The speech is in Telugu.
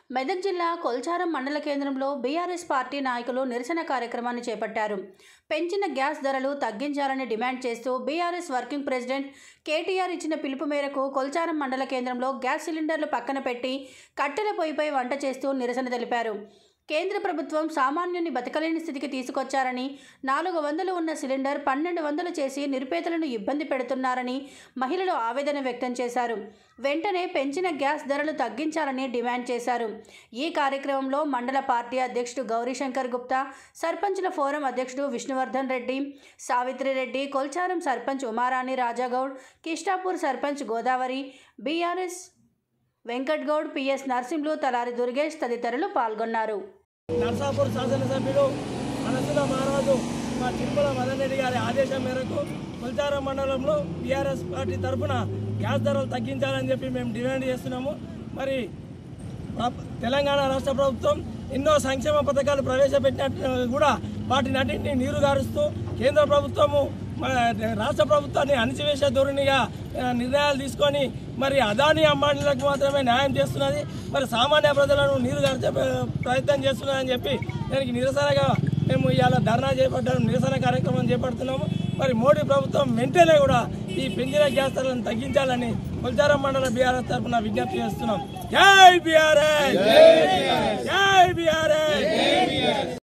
మెదక్ జిల్లా కొల్చారం మండల కేంద్రంలో బీఆర్ఎస్ పార్టీ నాయకులు నిరసన కార్యక్రమాన్ని చేపట్టారు పెంచిన గ్యాస్ ధరలు తగ్గించాలని డిమాండ్ చేస్తూ బీఆర్ఎస్ వర్కింగ్ ప్రెసిడెంట్ కేటీఆర్ ఇచ్చిన పిలుపు మేరకు కొల్చారం మండల కేంద్రంలో గ్యాస్ సిలిండర్లు పక్కన పెట్టి కట్టెల పొయ్యిపై వంట చేస్తూ నిరసన తెలిపారు కేంద్ర ప్రభుత్వం సామాన్యుని బతకలేని స్థితికి తీసుకొచ్చారని నాలుగు వందలు ఉన్న సిలిండర్ పన్నెండు వందలు చేసి నిరుపేదలను ఇబ్బంది పెడుతున్నారని మహిళలు ఆవేదన వ్యక్తం చేశారు వెంటనే పెంచిన గ్యాస్ ధరలు తగ్గించాలని డిమాండ్ చేశారు ఈ కార్యక్రమంలో మండల పార్టీ అధ్యక్షుడు గౌరీశంకర్ గుప్తా సర్పంచుల ఫోరం అధ్యక్షుడు విష్ణువర్ధన్ రెడ్డి సావిత్రి రెడ్డి కొల్చారం సర్పంచ్ ఉమారాణి రాజాగౌడ్ కిష్టాపూర్ సర్పంచ్ గోదావరి బీఆర్ఎస్ వెంకట్ గౌడ్ పిఎస్ నర్సింహులు తలారి దుర్గేష్ తదితరులు పాల్గొన్నారు నర్సాపూర్ శాసనసభ్యులు మనసుల మహారాజు మా తిరుమల మదన్ రెడ్డి గారి ఆదేశం మేరకు ముల్చారం మండలంలో బీఆర్ఎస్ పార్టీ తరఫున గ్యాస్ ధరలు తగ్గించాలని చెప్పి మేము డిమాండ్ చేస్తున్నాము మరి ప్ర- తెలంగాణ రాష్ట్ర ప్రభుత్వం ఎన్నో సంక్షేమ పథకాలు ప్రవేశపెట్టినట్టు కూడా వాటిని అన్నింటినీ నీరు గారుస్తూ కేంద్ర ప్రభుత్వము మన రాష్ట్ర ప్రభుత్వాన్ని అణిచివేసే ధోరణిగా ఆ, నిర్ణయాలు తీసుకొని మరి అదాని అంబానీలకు మాత్రమే న్యాయం చేస్తున్నది మరి సామాన్య ప్రజలను నీరు గార్చే ప్ర- ప్రయత్నం చేస్తున్నదని చెప్పి దానికి నిరసనగా మేము ఇవాళ ధర్నా చేపట్టాము నిరసన కార్యక్రమం చేపడుతున్నాము మరి మోడీ ప్రభుత్వం వెంటనే కూడా ఈ పెంచిన గ్యాస్ ధరలను తగ్గించాలని కొల్చారం మండల బీఆర్ఎస్ తరఫున విజ్ఞప్తి చేస్తున్నాం జై బీఆర్ఎస్ జై బీఆర్ఎస్